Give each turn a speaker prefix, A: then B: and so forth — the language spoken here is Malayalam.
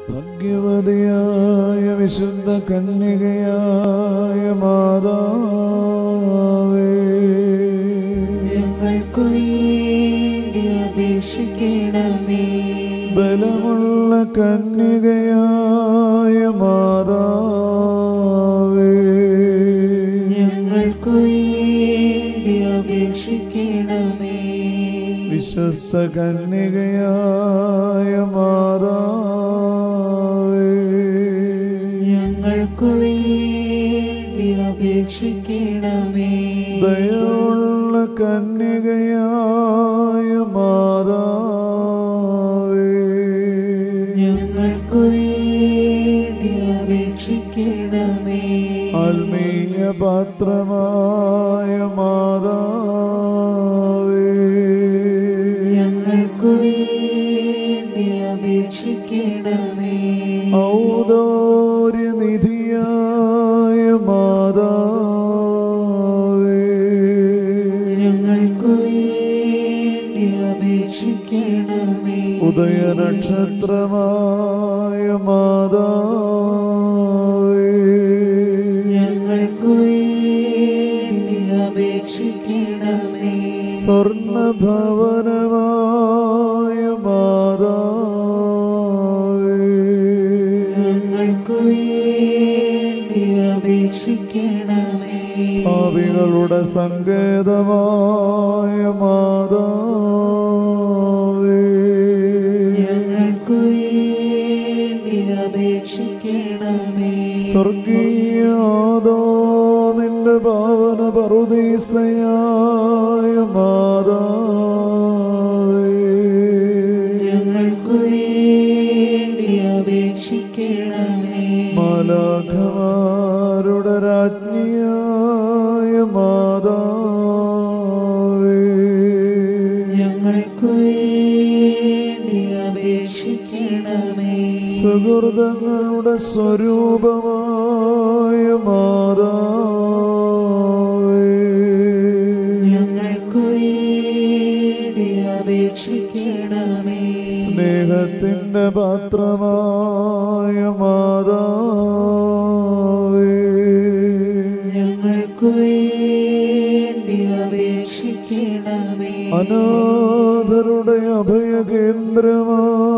A: ഭാഗ്യവതിയായ വിശുദ്ധ കന്യകയായ മാതാവേ
B: ഞങ്ങൾക്കു വേണ്ടി അപേക്ഷിക്കണമേ
A: ബലമുള്ള കന്യകയായ മാതാവേ
B: ഞങ്ങൾക്കു വേണ്ടി അപേക്ഷിക്കണമേ
A: വിശ്വസ്ത കന്യകയായ മാതാവേ
B: ഞങ്ങൾക്കു വേണ്ടി അപേക്ഷിക്കണമേ
A: ദയുള്ള കന്യകയായ മാതാവേ
B: ഞങ്ങൾക്കു വേണ്ടി അപേക്ഷിക്കണമേ
A: ആത്മീയ പാത്രമായ മാതാവേ
B: ഞങ്ങൾക്കു വേണ്ടി അപേക്ഷിക്കണമേ
A: ഔദാര്യനിധിയായ മാതാവേ
B: ഞങ്ങൾക്കു വേണ്ടി അപേക്ഷിക്കണമേ
A: ഉദയനക്ഷത്രമായ മാതാവേ
B: ഞങ്ങൾക്കു വേണ്ടി അപേക്ഷിക്കണമേ
A: സ്വർണഭവനമായ മാതാവേ
B: ഞങ്ങൾക്കു വേണ്ടി അപേക്ഷിക്കണമേ
A: ഭാവികളുടെ സങ്കേതമായ മാതാവേ
B: ഞങ്ങൾക്കു വേണ്ടി അപേക്ഷിക്കണമേ
A: സ്വർഗീയാദോമിന്റെ പാവന പറുദീസയായ മാതാവേ
B: ഞങ്ങൾക്കു വേണ്ടി അപേക്ഷിക്കണമേ
A: മാലാഖമാരുടെ രാജ്ഞിയായ മാതാവേ
B: ഞങ്ങൾക്കു വേണ്ടി അപേക്ഷിക്കണമേ
A: സുഹൃതങ്ങളുടെ സ്വരൂപമായ മാതാവേ
B: ഞങ്ങൾക്കു വേണ്ടി അപേക്ഷിക്കണമേ
A: സ്നേഹത്തിന്റെ പാത്രമായ മാതാവേ
B: ഞങ്ങൾക്കു വേണ്ടി അപേക്ഷിക്കണമേ
A: അനാഥരുടെ അഭയകേന്ദ്രമായ